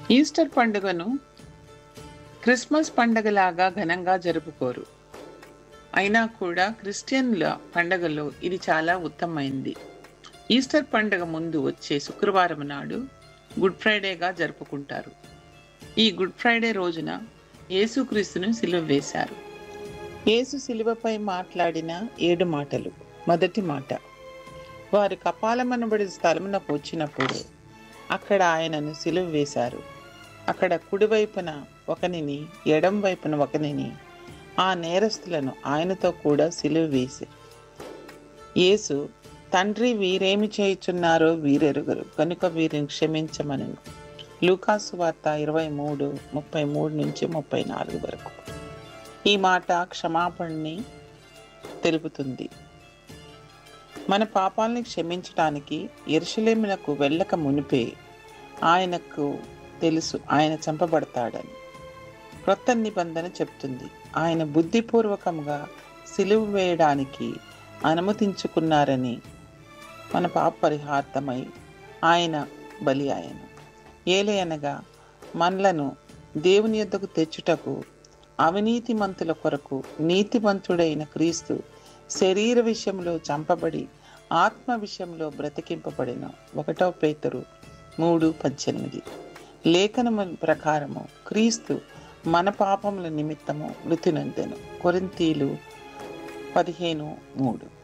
Easter పండుగను Christmas పండగలాగా ఘనంగా జరుపుకోరు అయినా కూడా క్రిస్టియన్ల పండగలో ఇది చాలా ఉత్తమమైంది ఈస్టర్ పండగ ముందు వచ్చే శుక్రవారం నాడు గుడ్ ఫ్రైడేగా జరుపుకుంటారు ఈ గుడ్ ఫ్రైడే రోజున యేసుక్రీస్తును సిలువ వేశారు యేసు సిలువపై మాట్లాడిన ఏడు మాటలు మొదటి మాట వారు కపాలమనబడి స్థలమునకు వచ్చినప్పుడు అక్కడ ఆయనను సిలువ వేశారు అక్కడ కుడివైపున ఒకనిని ఎడం వైపున ఒకనిని ఆ నేరస్తులను ఆయనతో కూడా సిలువ వేసి యేసు తండ్రి వీరేమి చేయుచున్నారో వీరెరుగరు కనుక వీరిని క్షమించమని లూకాసు వార్త ఇరవై మూడు ముప్పై మూడు నుంచి ముప్పై నాలుగు వరకు ఈ మాట క్షమాపణని తెలుపుతుంది మన పాపాలని క్షమించటానికి ఎరుషలేములకు వెళ్ళక మునిపే ఆయనకు తెలుసు ఆయన చంపబడతాడని క్రొత్త నిబంధన చెప్తుంది ఆయన బుద్ధిపూర్వకంగా సిలువ వేయడానికి అనుమతించుకున్నారని మన పాప పరిహార్థమై ఆయన బలి ఆయన ఏలయనగా మనలను దేవుని యొద్దకు తెచ్చుటకు అవినీతిమంతుల కొరకు నీతిమంతుడైన క్రీస్తు శరీర విషయంలో చంపబడి ఆత్మ విషయంలో బ్రతికింపబడిన ఒకటో పేతురు మూడు పద్దెనిమిది లేఖనము ప్రకారము క్రీస్తు మన పాపముల నిమిత్తము మృతి నొందెను కొరింతీలు పదిహేను మూడు